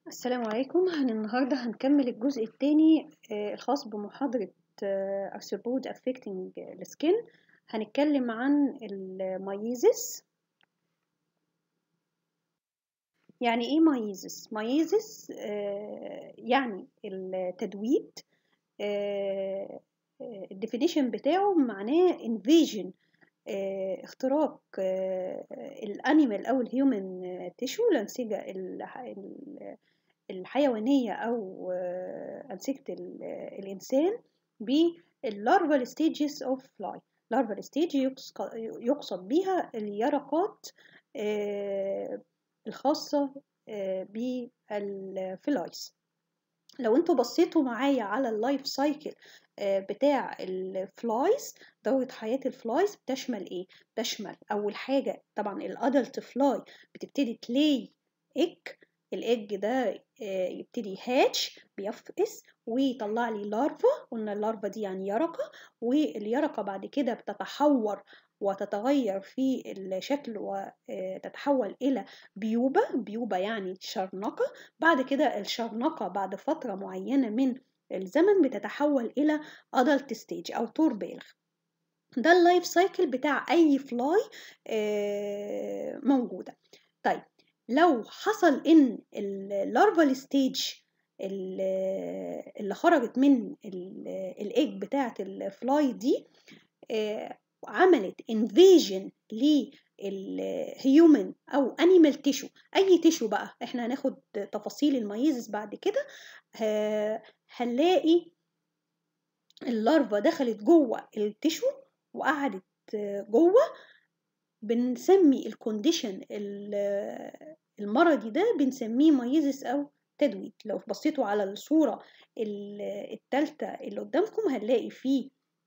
السلام عليكم هن النهاردة هنكمل الجزء الثاني الخاص بمحاضرة arthropod affecting the skin هنتكلم عن الميزس يعني ايه ميزس؟ ميزس يعني التدويد الديفينيشن بتاعه معناه invasion اختراق الانيمال او الهيومن تيشو الانسجه الحيوانيه او انسجه الانسان باللارفال ستيجز اوف فلاي لارفال ستيج يقصد بها اليرقات الخاصه بالفلايز لو انتوا بصيتوا معايا على اللايف سايكل بتاع الفلايز دورة حياة الفلايز بتشمل ايه؟ بتشمل أول حاجة طبعا الأدلت فلاي بتبتدي تلاي إيج الإيج ده يبتدي هاتش بيفقس ويطلع لي لارفا قلنا اللارفا دي يعني يرقة واليرقة بعد كده بتتحور وتتغير في الشكل وتتحول إلى بيوبة بيوبة يعني شرنقة بعد كده الشرنقة بعد فترة معينة من الزمن بتتحول إلى adult stage أو طور بالغ ده اللايف سايكل بتاع أي فلاي موجودة طيب لو حصل إن اللارفال ستيج اللي خرجت من الإيج بتاعة الفلاي دي عملت انفيجن للهيومن او انيمال تيشو اي تيشو بقى احنا هناخد تفاصيل الميزز بعد كده هنلاقي اللارفا دخلت جوه التيشو وقعدت جوه بنسمي الكونديشن المرضي ده بنسميه ميزس او تدويد لو بصيتوا على الصورة التالتة اللي قدامكم هنلاقي فيه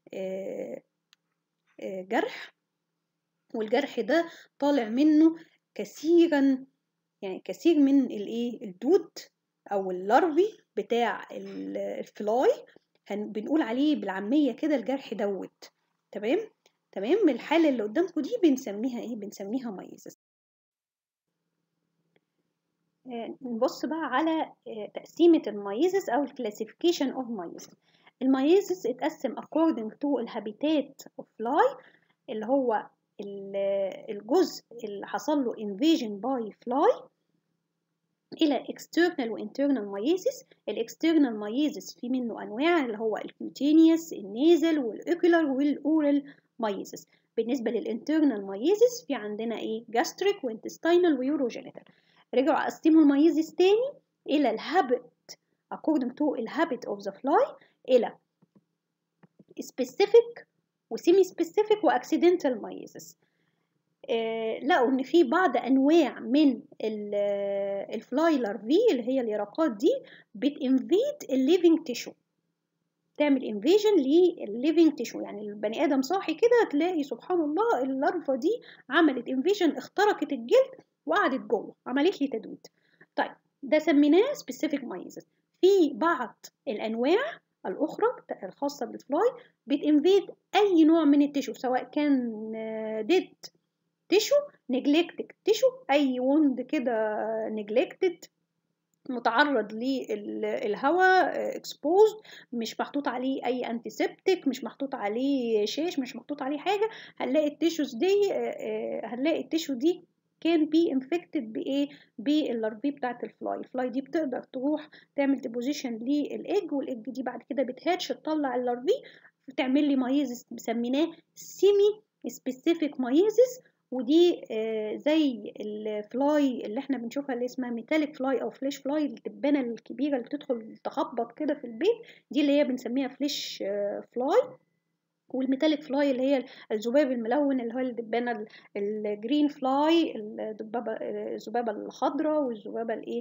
جرح والجرح ده طالع منه كثيرا يعني كثير من الايه الدود او اللارفي بتاع الفلاي بنقول عليه بالعاميه كده الجرح دوت تمام تمام الحاله اللي قدامكم دي بنسميها ايه بنسميها ميزس نبص بقى على تقسيمه الميزس او الكلاسيفيكيشن اوف ميزس الميزس اتقسم according to الهابيتات of fly اللي هو الجزء اللي حصل له invasion by fly إلى external و internal meiosis الاكسترنال meiosis في منه أنواع اللي هو الكيوتينيوس النيزل والأوكولار والأورال meiosis بالنسبة للإنترنال meiosis في عندنا إيه gastric وintestinal ويوروجينيتال رجعوا قسموا الميزس تاني إلى الهابت according to الهابت of the fly إلى specific وسيمي سبيسيفيك واكسيدنتال مايزس آه لقوا ان في بعض انواع من الفلاي لارفي اللي هي اليرقات دي بتنفيد الليفنج تيشو تعمل انفيجن للليفنج تيشو يعني البني ادم صاحي كده تلاقي سبحان الله اللارفا دي عملت انفيجن اخترقت الجلد وقعدت جوه عملت لي تدويد طيب ده سميناه سبيسيفيك مايزس في بعض الانواع الأخرى الخاصة بالفلاي بتنفيد أي نوع من التيشو سواء كان ديد تيشو نجلكتد تيشو أي وند كده نجلكتد متعرض للهواء اكسبوزد مش محطوط عليه اي انتيسبتيك مش محطوط عليه شاش مش محطوط عليه حاجه هنلاقي التيشوز دي هنلاقي التيشو دي كان بي انفكتد بايه باللارفي بتاعه الفلاي الفلاي دي بتقدر تروح تعمل ديبوزيشن للايج والايج دي بعد كده بتهاتش تطلع اللارفي وتعمل لي مايزس مسميناه سيمي سبيسيفيك مايزس ودي آه زي الفلاي اللي احنا بنشوفها اللي اسمها ميتاليك فلاي او فليش فلاي الدبانه الكبيره اللي تدخل تخبط كده في البيت دي اللي هي بنسميها فليش آه فلاي والميتاليك فلاي اللي هي الذباب الملون اللي هو الدبانه الجرين فلاي الذبابه الذبابه الخضراء والذبابه الايه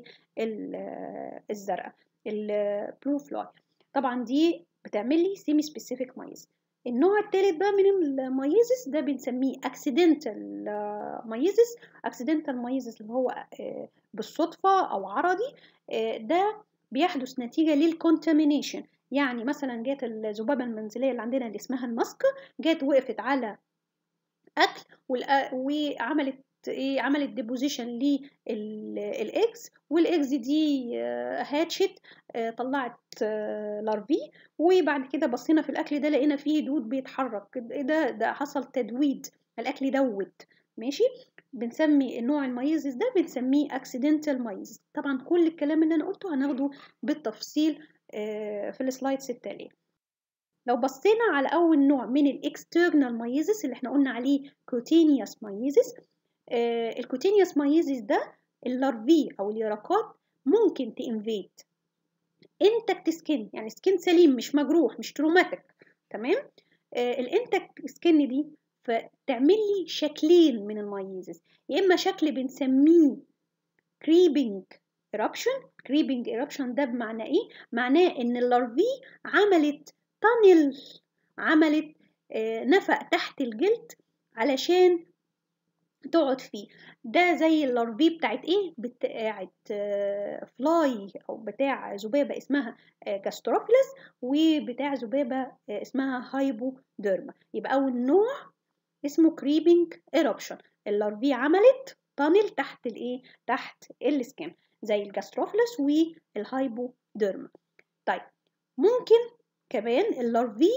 الزرقاء البلو فلاي طبعا دي بتعمل لي سيمي سبيسيفيك مايز النوع الثالث بقى من المايزس ده بنسميه اكسيدنتال مايزس اكسيدنتال مايزس اللي هو بالصدفه او عرضي ده بيحدث نتيجه للكونتامينيشن يعني مثلا جات الذبابة المنزلية اللي عندنا اللي اسمها الماسكة جات وقفت على أكل وعملت ايه عملت ديبوزيشن للاكس والاكس دي هاتشت طلعت لارفي وبعد كده بصينا في الاكل ده لقينا فيه دود بيتحرك ده ده حصل تدويد الاكل دوت ماشي بنسمي النوع الميزز ده بنسميه اكسيدنتال ميزز طبعا كل الكلام اللي انا قلته هناخده بالتفصيل في السلايدز التاليه لو بصينا على اول نوع من الاكسترنال ميزز اللي احنا قلنا عليه كوتينيوس ميزز الكوتينيوس ميزز ده اللارفي او اليرقات ممكن تنفيد انتكت سكين يعني سكين سليم مش مجروح مش تروماتيك تمام الانتكت سكين دي فتعمل لي شكلين من الميزز يا اما شكل بنسميه كريبنج eruption كريبنج eruption ده بمعنى ايه معناه ان اللارفي عملت تانل عملت آه نفق تحت الجلد علشان تقعد فيه ده زي اللارفي بتاعت ايه بتاعت آه فلاي او بتاع ذبابه اسمها آه جاستروفيلس وبتاع ذبابه آه اسمها هايبوديرما يبقى اول نوع اسمه كريبنج ايربشن اللارفي عملت تانل تحت الايه تحت السكين زي الجاستروفيلس والهايبوديرما طيب ممكن كمان اللارفي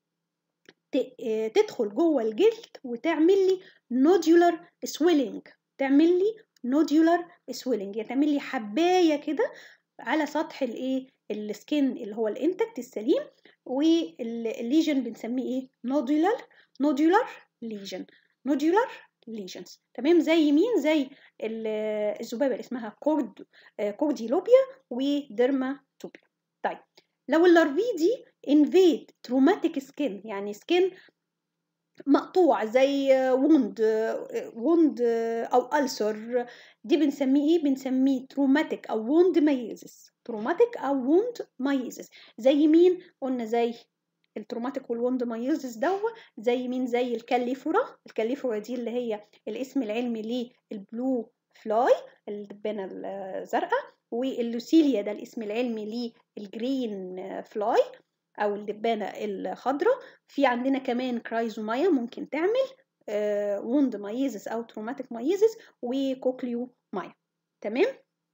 تدخل جوه الجلد وتعمل لي نودولار سويلنج تعمل لي نودولار سويلنج يعني تعمل لي حبايه كده على سطح الايه السكين اللي هو الانتكت السليم والليجن بنسميه ايه نودولار نودولار ليجن نودولار ليجنز تمام زي مين زي الذبابه اللي اسمها كورد كورديلوبيا وديرماتوبيا طيب لو اللارفي دي انفيد تروماتيك سكين يعني سكين مقطوع زي ووند ووند او ألسر دي بنسميه ايه بنسميه تروماتيك او ووند مايزس تروماتيك او ووند مايزس زي مين قلنا زي التروماتيك والوند مايزس دوا زي مين زي الكاليفورا الكاليفورا دي اللي هي الاسم العلمي للبلو فلاي الدبانه الزرقاء واللوسيليا ده الاسم العلمي للجرين فلاي او الدبانه الخضراء في عندنا كمان كرايزومايا ممكن تعمل آه ووند مايزس او تروماتيك مايزس وكوكليو مايا تمام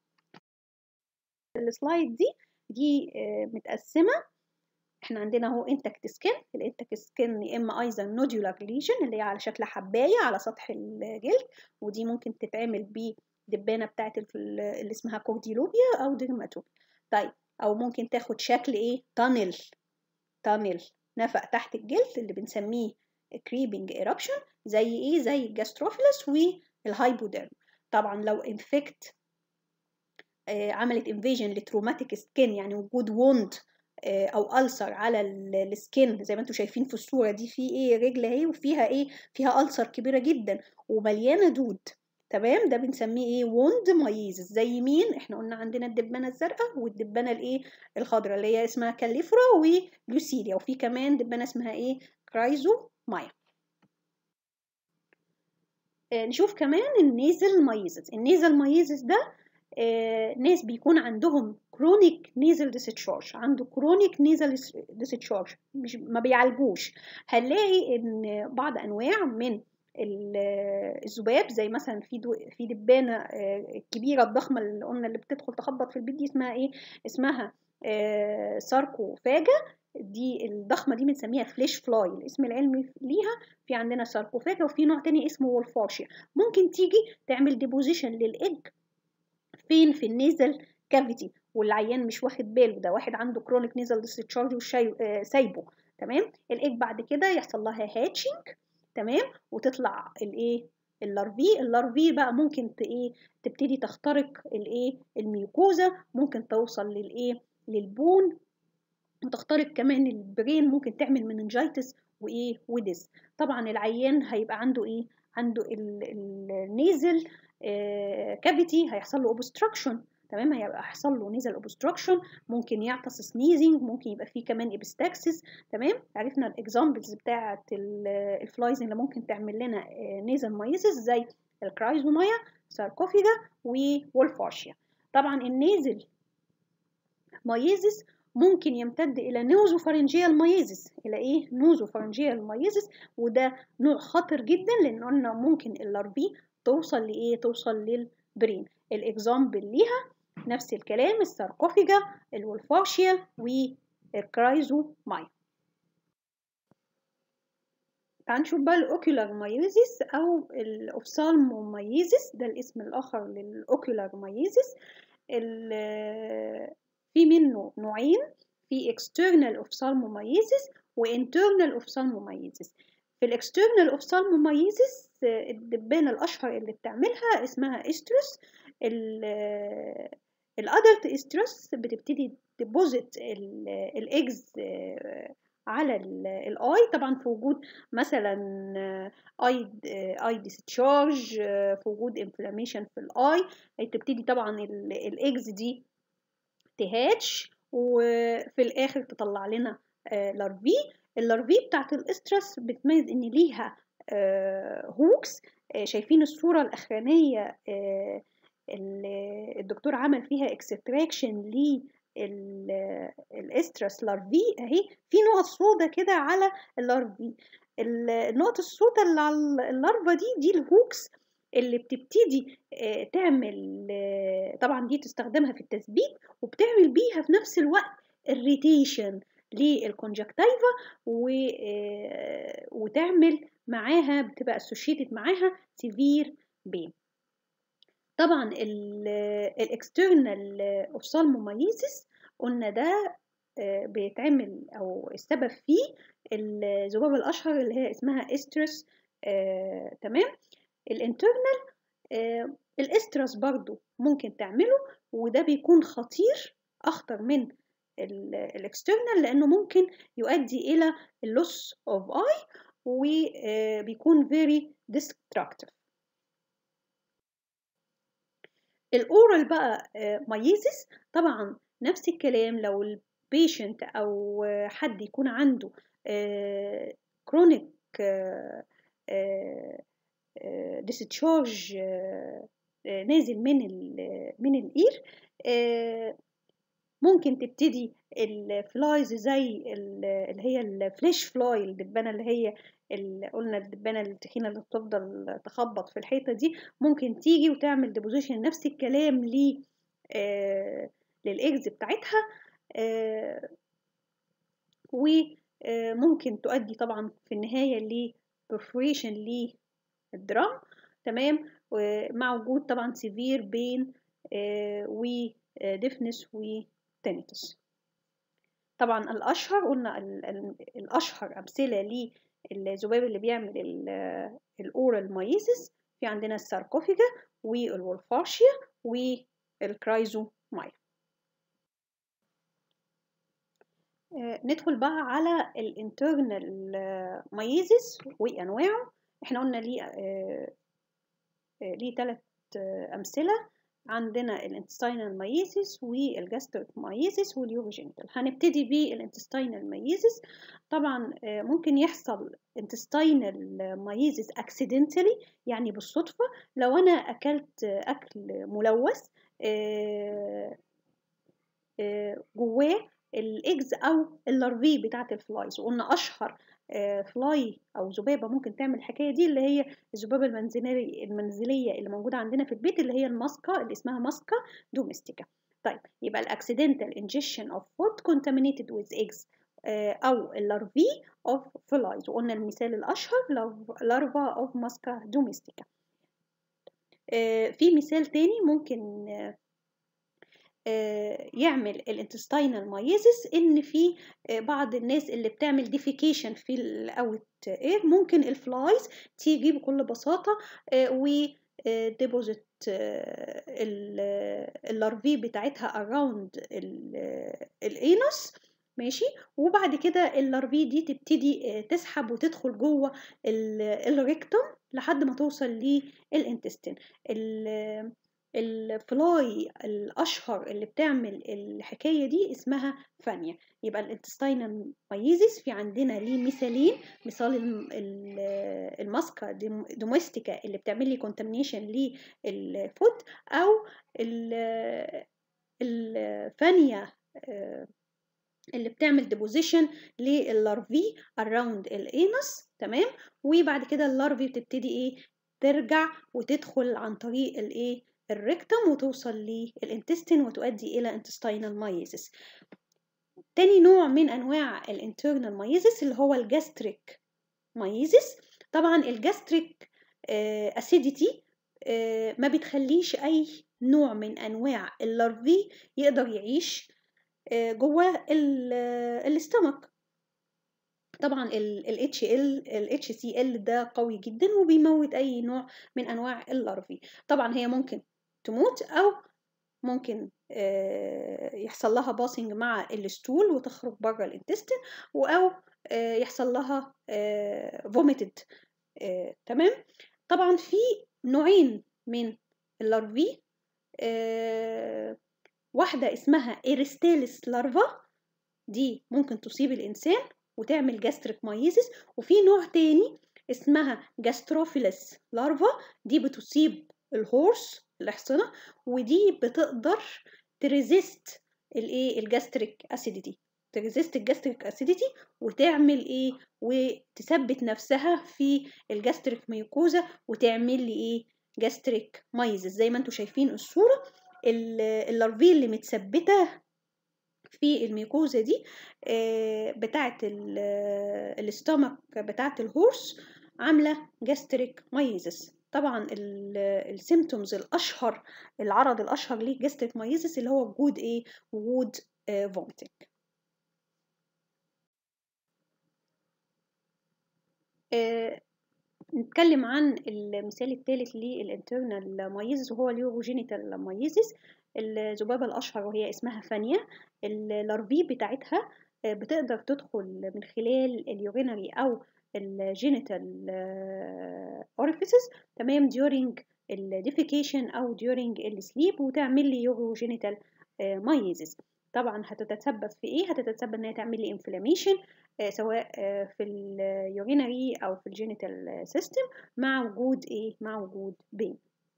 السلايد دي دي آه متقسمه احنا عندنا اهو انتكت سكين الانتكت سكين يا اما ايضا نودولار ليجن اللي هي على شكل حبايه على سطح الجلد ودي ممكن تتعمل بدبانه بتاعت اللي اسمها كورديلوبيا او ديرماتوبيا طيب او ممكن تاخد شكل ايه تانل تانل نفق تحت الجلد اللي بنسميه كريبنج ايربشن زي ايه زي الجاستروفيلس والهايبوديرم طبعا لو انفكت آه عملت انفيجن لتروماتيك سكين يعني وجود ووند آه او ألسر على السكين زي ما انتم شايفين في الصوره دي في ايه رجل اهي وفيها ايه فيها ألسر كبيره جدا ومليانه دود تمام ده بنسميه ايه ووند مايزس زي مين احنا قلنا عندنا الدبانه الزرقاء والدبانه الايه الخضراء اللي هي اسمها كاليفرا ولوسيليا وفي كمان دبانه اسمها ايه كرايزو مايا آه نشوف كمان النيزل مايزس النيزل مايزس ده آه ناس بيكون عندهم كرونيك نيزل ديسشارج عنده كرونيك نيزل ديسشارج مش ما بيعالجوش هنلاقي ان بعض انواع من الذباب زي مثلا في دو في دبانه الكبيره الضخمه اللي قلنا اللي بتدخل تخبط في البيت دي اسمها ايه اسمها ساركوفاجا دي الضخمه دي بنسميها فليش فلاي الاسم العلمي ليها في عندنا ساركوفاجا وفي نوع تاني اسمه وولفارشيا ممكن تيجي تعمل ديبوزيشن للايج فين في النيزل كافيتي والعيان مش واخد باله ده واحد عنده كرونيك نيزل ديسشارج وسايبه تمام الايج بعد كده يحصل لها هاتشنج تمام وتطلع الايه اللارفي اللارفي بقى ممكن ايه تبتدي تخترق الايه الميوكوزا ممكن توصل للايه للبون وتخترق كمان البرين ممكن تعمل مننجايتس وايه وديس طبعا العيان هيبقى عنده ايه عنده النيزل آه كافيتي هيحصل له اوبستراكشن تمام هيحصل له نيزل اوبستراكشن ممكن يعطس سنيزنج ممكن يبقى فيه كمان ابستاكسس تمام عرفنا الاكزامبلز بتاعه الفلايز اللي ممكن تعمل لنا نيزل مايزس زي الكرايزومايا ساركوفيجا وولفارشيا طبعا النيزل مايزس ممكن يمتد الى نوزوفارنجيال مايزس الى ايه نوزوفارنجيال مايزس وده نوع خطر جدا لان قلنا ممكن اللارفي توصل لايه توصل للبرين الاكزامبل ليها نفس الكلام الساركوفيجا الولفاشيا والكرايزوماي تعال نشوف بقى الاوكيولار مايوزيس او الاوفسالمومايزيس ده الاسم الاخر للاوكيولار مايوزيس في منه نوعين في external ophthalmomyesis و internal ophthalmomyesis في الاكسترنال ophthalmomyesis الدبانة الأشهر اللي بتعملها اسمها استروس الادلت استروس بتبتدي تبوزت الايجز على الاي طبعا في وجود مثلا اي اي ديسشارج في وجود انفلاميشن في الاي تبتدي طبعا الايجز دي تهاتش وفي الاخر تطلع لنا لارفي اللارفي بتاعت الاسترس بتميز ان ليها هوكس شايفين الصورة الأخرانية اللي الدكتور عمل فيها اكستراكشن ل الاسترس لارفي اهي في نقط سودا كده على اللارفي النقط السودا اللي على اللارفا دي دي الهوكس اللي بتبتدي تعمل طبعا دي تستخدمها في التثبيت وبتعمل بيها في نفس الوقت الريتيشن للكونجكتيفا و... وتعمل معاها بتبقى اسوشيتد معاها سيفير بين طبعا الاكسترنال اوفسالمومايزيس قلنا ده بيتعمل او السبب فيه الذبابه الاشهر اللي هي اسمها استرس آه، تمام الانترنال آه، الاسترس برضو ممكن تعمله وده بيكون خطير اخطر من الاكسترنال لانه ممكن يؤدي الى اللوس اوف اي وبيكون very destructive الاورال بقى مايزيس طبعا نفس الكلام لو البيشنت او حد يكون عنده كرونيك ديسشارج نازل من ال من الاير ممكن تبتدي الفلايز زي اللي هي الفليش فلاي الدبانه اللي هي اللي قلنا الدبانه التخينه اللي بتفضل تخبط في الحيطه دي ممكن تيجي وتعمل ديبوزيشن نفس الكلام ل آه للاكز بتاعتها آه وممكن تؤدي طبعا في النهايه ل perforation للدرام تمام مع وجود طبعا سيفير بين آه وديفنس وتينيتس طبعا الاشهر قلنا الاشهر امثله للذباب اللي بيعمل الاورال مايسيس في عندنا الساركوفيجا والولفاشيا والكرايزومايا ندخل بقى على الانترنال مايزيس وانواعه احنا قلنا ليه ليه ثلاث امثله عندنا الانتستينال مايزيس والجاستريك مايزيس واليوروجينيتال هنبتدي بالانتستينال مايزيس طبعا ممكن يحصل انتستينال مايزيس اكسيدنتالي يعني بالصدفه لو انا اكلت اكل ملوث جواه الايجز او اللارفي بتاعه الفلايز وقلنا اشهر فلاي او ذبابه ممكن تعمل الحكايه دي اللي هي الذبابه المنزليه المنزليه اللي موجوده عندنا في البيت اللي هي الماسكا اللي اسمها ماسكا دوميستيكا طيب يبقى الاكسيدنتال انجكشن اوف فود كونتامينيتد ويز ايجز او اللارفي اوف فلايز وقلنا المثال الاشهر لارفا اوف ماسكا دوميستيكا في مثال تاني ممكن يعمل الانتستينال مايزيس ان في بعض الناس اللي بتعمل ديفيكيشن في الاوت اير ممكن الفلايز تيجي بكل بساطه و ديبوزيت اللارفي بتاعتها اراوند الانس ماشي وبعد كده اللارفي دي تبتدي تسحب وتدخل جوه الريكتوم لحد ما توصل للانتستين الفلاي الاشهر اللي بتعمل الحكايه دي اسمها فانيا يبقى الانتستينال مايزيس في عندنا ليه مثالين مثال الماسكا دوميستيكا اللي بتعمل لي كونتامينيشن للفوت او الفانيا اللي بتعمل ديبوزيشن للارفي اراوند الانس تمام وبعد كده اللارفي بتبتدي ايه ترجع وتدخل عن طريق الايه الريكتم وتوصل للانتستين وتؤدي الى انتستينال مايزس تاني نوع من انواع الانترنال مايزس اللي هو الجاستريك مايزس طبعا الجاستريك اسيديتي ما بتخليش اي نوع من انواع اللارفي يقدر يعيش جوه الاستمك طبعا ال HL ال HCl ده قوي جدا وبيموت اي نوع من انواع اللارفي طبعا هي ممكن تموت او ممكن يحصل لها باسنج مع الستول وتخرج بره الانتستين او يحصل لها فوميتد تمام طبعا في نوعين من اللارفي واحدة اسمها إيرستاليس لارفا دي ممكن تصيب الإنسان وتعمل جاستريك مايزس وفي نوع تاني اسمها جاستروفيلس لارفا دي بتصيب الهورس الأحصنة ودي بتقدر تريزيست الايه الجاستريك اسيديتي تريزيست الجاستريك اسيديتي وتعمل ايه وتثبت نفسها في الجاستريك ميوكوزا وتعمل لي ايه جاستريك مايزس زي ما انتم شايفين الصوره اللارفي اللي متثبته في الميوكوزا دي بتاعه الاستامك بتاعه الهورس عامله جاستريك مايزس طبعا السيمتومز الاشهر العرض الاشهر ليه جاستريك مايزس اللي هو وجود ايه وجود فومتنج آه نتكلم عن المثال الثالث للانترنال مايزس وهو اليوروجينيتال مايزس الذبابة الأشهر وهي اسمها فانيا اللارفي بتاعتها بتقدر تدخل من خلال اليورينري أو الجينيتال اوريفيسز تمام during الديفيكيشن أو during السليب وتعمل لي يوروجينيتال مايزس طبعا هتتسبب في ايه هتتسبب ان هي تعمل لي انفلاميشن سواء في اليورينري او في الجينيتال سيستم مع وجود ايه مع وجود بين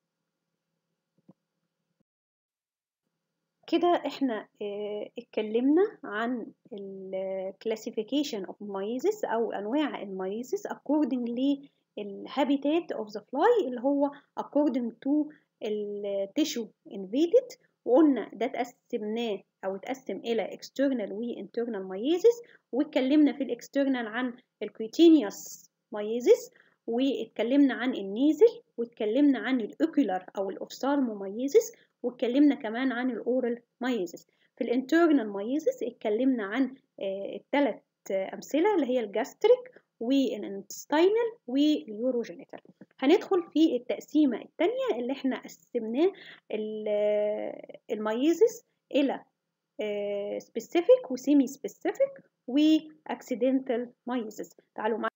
كده احنا اه اتكلمنا عن الكلاسيفيكيشن اوف مايزس او انواع المايزس according للهابيتات اوف ذا فلاي اللي هو according to التيشو invaded وقلنا ده اتقسمناه او اتقسم الى external و internal meiosis واتكلمنا في الاكسترنال عن الكويتينيوس meiosis واتكلمنا عن النيزل واتكلمنا عن الاوكولار او الاوفسالمو meiosis واتكلمنا كمان عن الاورال meiosis في الانترنال meiosis اتكلمنا عن الثلاث امثله اللي هي الجاستريك والانتستينال واليوروجينيتال هندخل في التقسيمة التانية اللي احنا قسمناه الميزس إلى specific وسيمي specific واكسيدنتال ميزس تعالوا معايا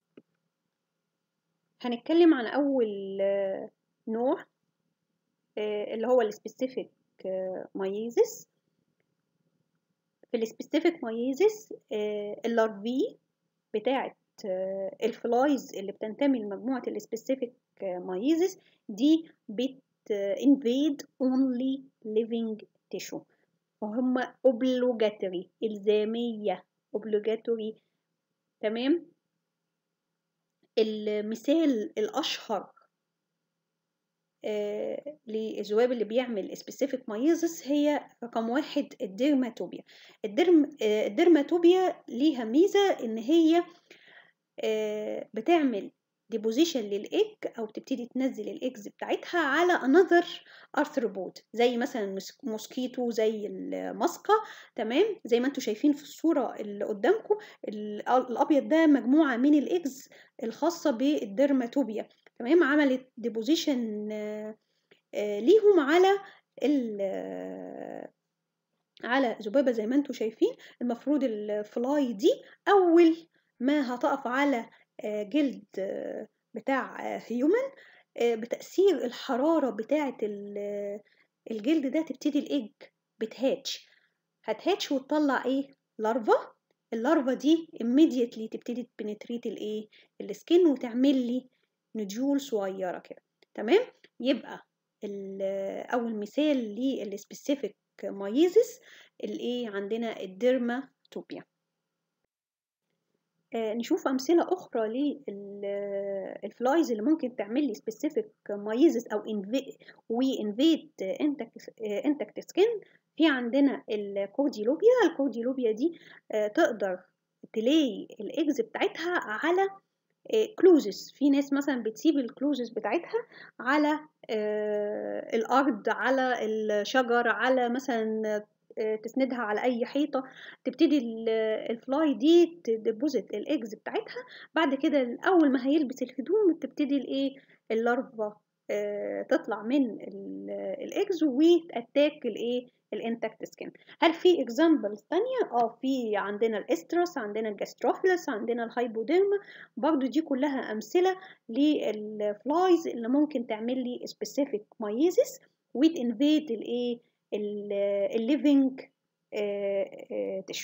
هنتكلم عن أول نوع اللي هو السبيسيفيك ميزس في السبيسيفيك ميزس اللارفي بتاعت الفلايز اللي بتنتمي لمجموعة السبيسيفيك مايزس دي بت invade only living tissue وهم obligatory إلزامية obligatory تمام المثال الأشهر آه للذباب اللي بيعمل سبيسيفيك مايزس هي رقم واحد الديرماتوبيا الدرم آه الديرماتوبيا ليها ميزة إن هي آه بتعمل ديبوزيشن للايج او بتبتدي تنزل الايجز بتاعتها على انذر ارثروبود زي مثلا موسكيتو زي المسقة تمام زي ما انتم شايفين في الصورة اللي قدامكم الابيض ده مجموعة من الايجز الخاصة بالديرماتوبيا تمام عملت ديبوزيشن ليهم على على ذبابة زي ما انتم شايفين المفروض الفلاي دي اول ما هتقف على جلد بتاع هيومن بتأثير الحرارة بتاعة الجلد ده تبتدي الإيج بتهاتش هتهاتش وتطلع إيه لارفا اللارفا دي immediately تبتدي تبنتريت الإيه السكين وتعمل لي نجول صغيرة كده تمام يبقى أول مثال للسبيسيفيك مايزس الإيه عندنا الديرماتوبيا آه نشوف أمثلة أخرى للفلايز اللي ممكن تعمل لي specific مايزس أو وانفيد انتكت سكين في عندنا الكوديلوبيا الكوديلوبيا دي آه تقدر تلاقي الاجز بتاعتها على كلوزس في ناس مثلا بتسيب الكلوزس بتاعتها على آه الارض على الشجر على مثلا تسندها على اي حيطه تبتدي الفلاي دي تديبوزيت الاجز بتاعتها بعد كده اول ما هيلبس الهدوم تبتدي الايه اللارفا تطلع من الاجز وتاتاك الايه الانتكت سكين هل في اكزامبلز تانية اه في عندنا الاسترس عندنا الجاستروفيلس عندنا الهايبوديرما برضو دي كلها امثله للفلايز اللي ممكن تعمل لي سبيسيفيك مايزس وتنفيد الايه الليفنج تشو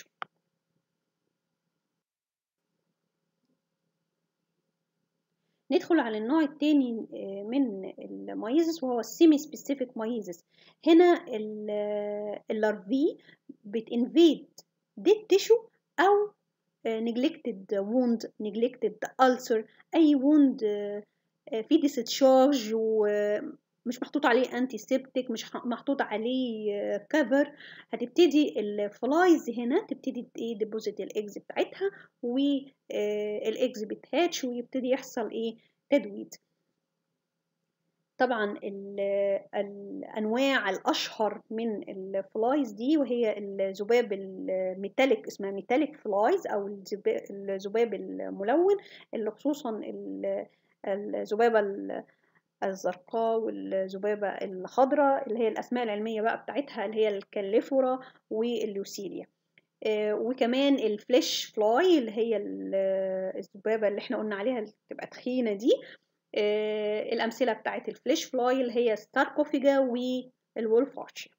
ندخل على النوع التاني من المايزس وهو السيمي سبيسيفيك مايزس هنا اللارفي بتنفيد ديد تيشو او neglected wound neglected ulcer اي wound في discharge ومش محطوط عليه انتي سيبتيك مش محطوط عليه كفر هتبتدي الفلايز هنا تبتدي ايه ديبوزيت الاكز بتاعتها والاكز بتهاتش ويبتدي يحصل ايه تدويد طبعا الانواع الاشهر من الفلايز دي وهي الذباب الميتاليك اسمها ميتاليك فلايز او الذباب الملون اللي خصوصا الذبابه الزرقاء والذبابة الخضراء اللي هي الأسماء العلمية بقى بتاعتها اللي هي الكاليفورا واللوسيليا آه وكمان الفليش فلاي اللي هي الذبابة اللي احنا قلنا عليها اللي بتبقى تخينة دي آه الأمثلة بتاعت الفليش فلاي اللي هي ستاركوفيجا والولفارشيا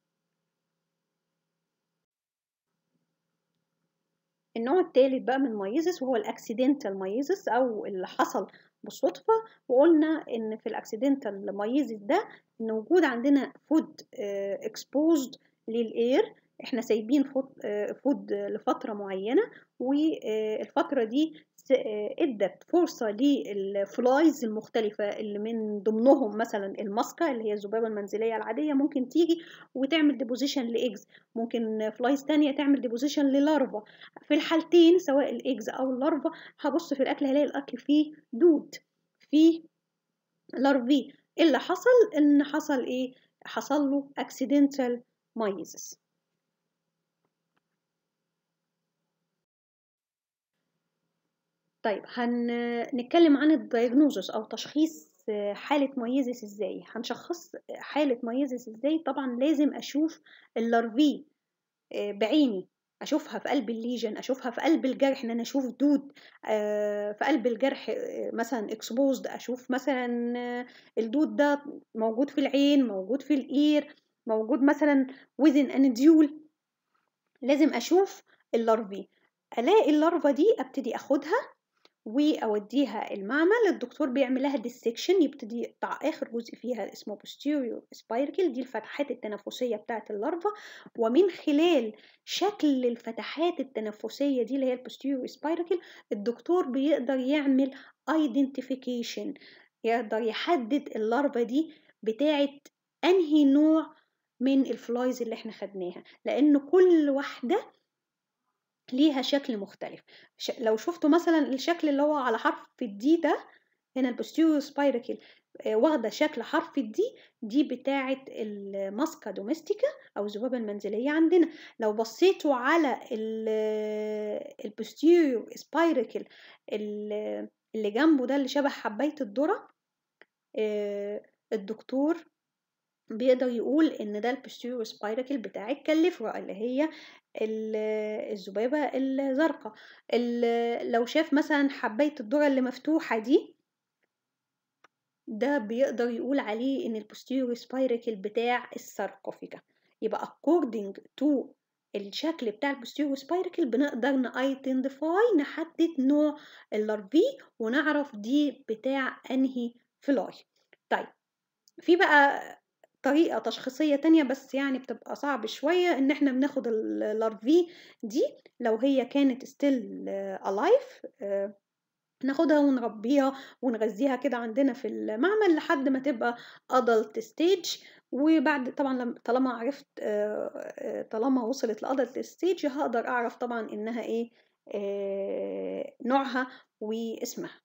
النوع الثالث بقى من مايزس وهو الاكسيدنتال مايزس او اللي حصل بالصدفة وقلنا ان في الاكسيدنتال مايزس ده ان وجود عندنا فود اكسبوزد للاير احنا سايبين فود لفترة معينة والفترة دي ادت فرصة للفلايز المختلفة اللي من ضمنهم مثلا الماسكة اللي هي الذبابة المنزلية العادية ممكن تيجي وتعمل ديبوزيشن لإجز ممكن فلايز تانية تعمل ديبوزيشن للارفا في الحالتين سواء الإجز أو اللارفا هبص في الأكل هلاقي الأكل فيه دود فيه لارفي اللي حصل إن حصل إيه حصل له accidental meiosis طيب هنتكلم عن الدايجنوزس او تشخيص حالة ميزس ازاي هنشخص حالة ميزس ازاي طبعا لازم اشوف اللارفي بعيني اشوفها في قلب الليجن اشوفها في قلب الجرح ان انا اشوف دود في قلب الجرح مثلا اكسبوزد اشوف مثلا الدود ده موجود في العين موجود في الاير موجود مثلا وزن انديول لازم اشوف اللارفي الاقي اللارفا دي ابتدي اخدها واوديها المعمل الدكتور بيعمل لها ديسكشن يبتدي يقطع اخر جزء فيها اسمه posterior سبايركل دي الفتحات التنفسيه بتاعه اللارفا ومن خلال شكل الفتحات التنفسيه دي اللي هي البوستيريور سبايركل الدكتور بيقدر يعمل ايدنتيفيكيشن يقدر يحدد اللارفا دي بتاعه انهي نوع من الفلايز اللي احنا خدناها لان كل واحده ليها شكل مختلف لو شفتوا مثلا الشكل اللي هو على حرف الدي ده هنا البوستيريور سبايركل واخدة شكل حرف الدي دي بتاعة الماسكا دوميستيكا أو الذبابة المنزلية عندنا لو بصيتوا على البوستيريور سبايركل اللي جنبه ده اللي شبه حباية الذرة الدكتور بيقدر يقول ان ده البوستيريور سبايركل بتاع الكاليفرا اللي هي الذبابة الزرقاء لو شاف مثلا حباية الذرة اللي مفتوحة دي ده بيقدر يقول عليه ان البوستيريور سبايركل بتاع الساركوفيجا يبقى according to الشكل بتاع البوستيريور سبايركل بنقدر نايدنتيفاي نحدد نوع اللارفي ونعرف دي بتاع انهي فلاي طيب في بقى طريقة تشخيصية تانية بس يعني بتبقى صعب شوية إن إحنا بناخد اللارفي دي لو هي كانت still alive ناخدها ونربيها ونغذيها كده عندنا في المعمل لحد ما تبقى adult stage وبعد طبعا طالما عرفت طالما وصلت لادلت ستيج هقدر اعرف طبعا انها ايه نوعها واسمها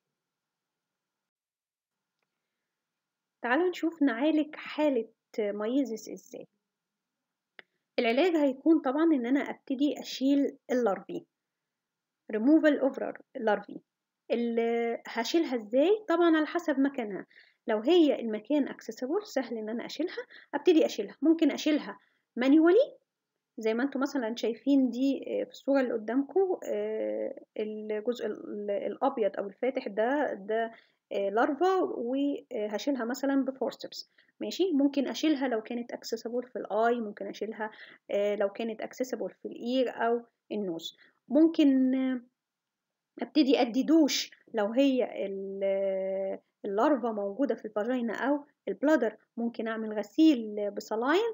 تعالوا نشوف نعالج حالة مايزس ازاي العلاج هيكون طبعا ان انا ابتدي اشيل اللارفي removal of larvae اللي هشيلها ازاي طبعا على حسب مكانها لو هي المكان accessible سهل ان انا اشيلها ابتدي اشيلها ممكن اشيلها مانيوالي زي ما انتم مثلا شايفين دي في الصورة اللي قدامكم الجزء الابيض او الفاتح ده ده لارفا وهشيلها مثلا بفورسبس ماشي ممكن اشيلها لو كانت accessible في الاي ممكن اشيلها لو كانت accessible في الاير او النوز ممكن ابتدي ادي دوش لو هي اللارفا موجودة في الفاجينا أو البلادر ممكن أعمل غسيل بصلاين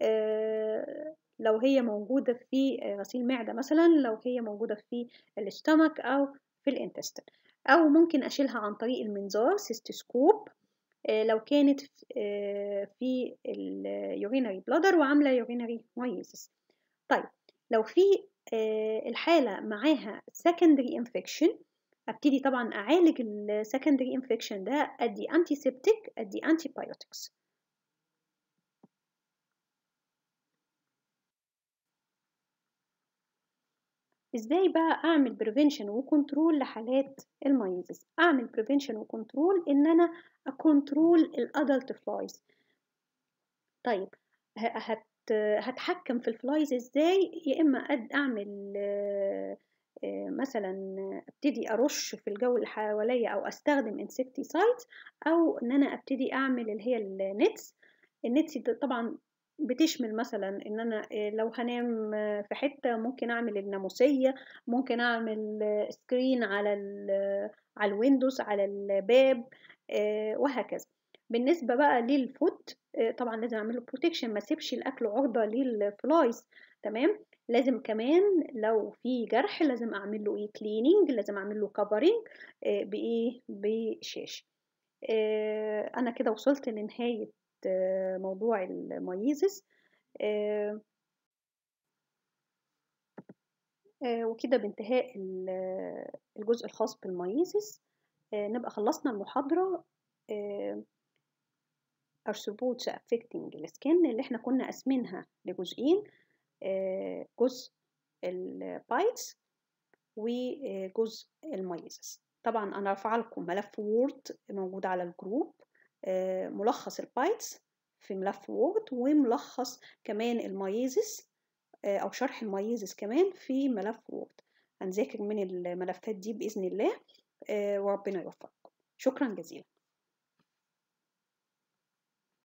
لو هي موجودة في غسيل معدة مثلا لو هي موجودة في الاستمك أو في الانتستين أو ممكن أشيلها عن طريق المنظار سيستوسكوب لو كانت في اليورينري بلادر وعاملة يورينري مايزس طيب لو في الحالة معاها secondary infection ابتدي طبعا اعالج السكندري انفكشن ده ادي انتي سيبتيك ادي انتي بايوتكس ازاي بقى اعمل بريفنشن وكنترول لحالات المايزس اعمل بريفنشن وكنترول ان انا اكنترول الادلت فلايز طيب هت هتحكم في الفلايز ازاي يا اما اعمل مثلا ابتدي ارش في الجو اللي حواليا او استخدم انسكتيسايد او ان انا ابتدي اعمل اللي هي النتس النتس طبعا بتشمل مثلا ان انا لو هنام في حته ممكن اعمل الناموسيه ممكن اعمل سكرين على على الويندوز على الباب وهكذا بالنسبه بقى للفود طبعا لازم اعمل له بروتكشن ما اسيبش الاكل عرضه للفلايز تمام لازم كمان لو في جرح لازم اعمل له ايه كليننج لازم اعمل له كفرنج بايه بشاش انا كده وصلت لنهايه موضوع المايزس وكده بانتهاء الجزء الخاص بالمايزس نبقى خلصنا المحاضرة arthropods affecting السكن اللي احنا كنا قاسمينها لجزئين جزء البايتس وجزء المايزس طبعا انا رافعه لكم ملف وورد موجود على الجروب ملخص البايتس في ملف وورد وملخص كمان المايزس او شرح المايزس كمان في ملف وورد هنذاكر من الملفات دي باذن الله وربنا يوفقكم شكرا جزيلا